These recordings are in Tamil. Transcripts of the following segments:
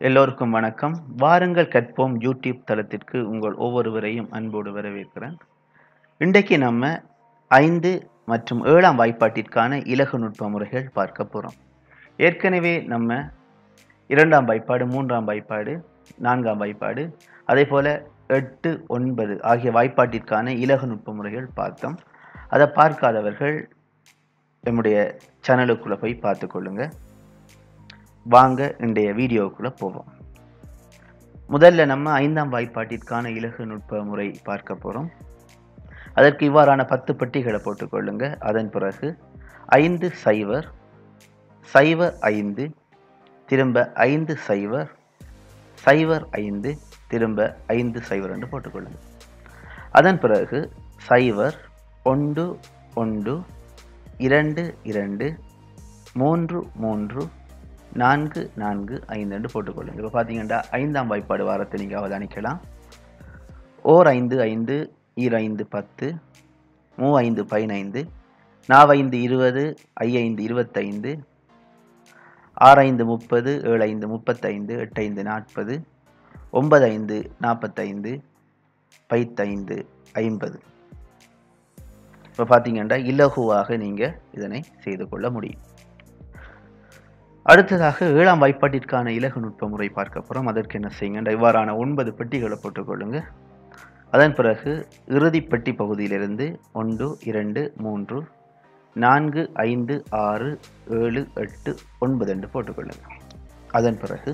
எல்லோருக்கும் வணக்கம் வாருங்கள் கற்போம் யூடியூப் தளத்திற்கு உங்கள் ஒவ்வொருவரையும் அன்போடு வரவேற்கிறேன் இன்றைக்கு நம்ம ஐந்து மற்றும் ஏழாம் வாய்ப்பாட்டிற்கான இலகு நுட்ப முறைகள் பார்க்க போகிறோம் ஏற்கனவே நம்ம இரண்டாம் வாய்ப்பாடு மூன்றாம் வாய்ப்பாடு நான்காம் வாய்ப்பாடு அதே போல் எட்டு ஒன்பது ஆகிய வாய்ப்பாட்டிற்கான இலகு நுட்ப முறைகள் பார்த்தோம் அதை பார்க்காதவர்கள் நம்முடைய சேனலுக்குள்ளே போய் பார்த்து கொள்ளுங்கள் வாங்க இன்றைய வீடியோவுக்குள்ளே போவோம் முதல்ல நம்ம ஐந்தாம் வாய்ப்பாட்டிற்கான இலகு நுட்ப முறை பார்க்க போகிறோம் அதற்கு இவ்வாறான பத்து பெட்டிகளை போட்டுக்கொள்ளுங்க அதன் பிறகு ஐந்து சைவர் சைவர் ஐந்து திரும்ப ஐந்து சைவர் சைவர் ஐந்து திரும்ப ஐந்து சைவர் என்று போட்டுக்கொள்ளுங்க அதன் பிறகு சைவர் ஒன்று ஒன்று இரண்டு இரண்டு மூன்று மூன்று நான்கு நான்கு ஐந்து என்று போட்டுக்கொள்ளுங்க இப்போ பார்த்தீங்கன்னா ஐந்தாம் வாய்ப்பாடு வாரத்தை நீங்கள் அவதானிக்கலாம் ஓர் ஐந்து ஐந்து ஈர் ஐந்து பத்து மூ ஐந்து பதினைந்து நாவைந்து இருபது ஐந்து இருபத்தைந்து ஆறு ஐந்து முப்பது ஏழு ஐந்து முப்பத்தைந்து எட்டு ஐந்து நாற்பது ஒன்பது ஐந்து நாற்பத்தைந்து பைத்தைந்து ஐம்பது இப்போ பார்த்தீங்கன்னா இலகுவாக நீங்கள் இதனை செய்து கொள்ள முடியும் அடுத்ததாக ஏழாம் வாய்ப்பாட்டிற்கான இலகு நுட்ப முறை பார்க்க போகிறோம் அதற்கு என்ன செய்யுங்க இவ்வாறான ஒன்பது பெட்டிகளை போட்டுக்கொள்ளுங்க அதன் பிறகு இறுதி பெட்டி பகுதியிலிருந்து ஒன்று இரண்டு மூன்று நான்கு ஐந்து ஆறு ஏழு எட்டு ஒன்பது என்று போட்டுக்கொள்ளுங்க அதன் பிறகு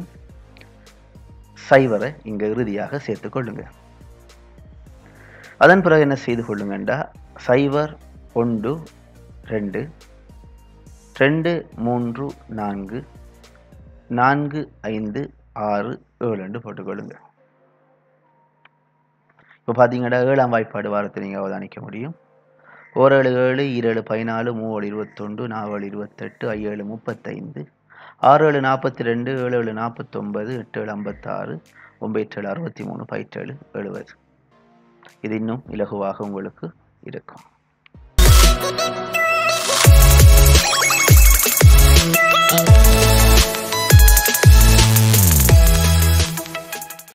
சைவரை இங்கே இறுதியாக சேர்த்துக்கொள்ளுங்க அதன் பிறகு என்ன செய்து கொள்ளுங்கண்டா சைவர் ஒன்று ரெண்டு ரெண்டு மூன்று நான்கு நான்கு ஐந்து ஆறு ஏழு என்று போட்டுக்கொள்ளுங்க இப்போ பார்த்தீங்கன்னா ஏழாம் வாய்ப்பாடு வாரத்தை நீங்கள் அவதானிக்க முடியும் ஓரேழு ஏழு ஈரேழு பதினாலு மூவேழு இருபத்தொன்று நாவேழு இருபத்தெட்டு ஐஏழு முப்பத்தைந்து ஆறு ஏழு நாற்பத்தி ரெண்டு ஏழு ஏழு நாற்பத்தொம்பது எட்டு ஏழு ஐம்பத்தாறு ஒன்பது ஏழு அறுபத்தி மூணு பயிற்றேழு எழுபது இது இன்னும் இலகுவாக உங்களுக்கு இருக்கும் Thank you.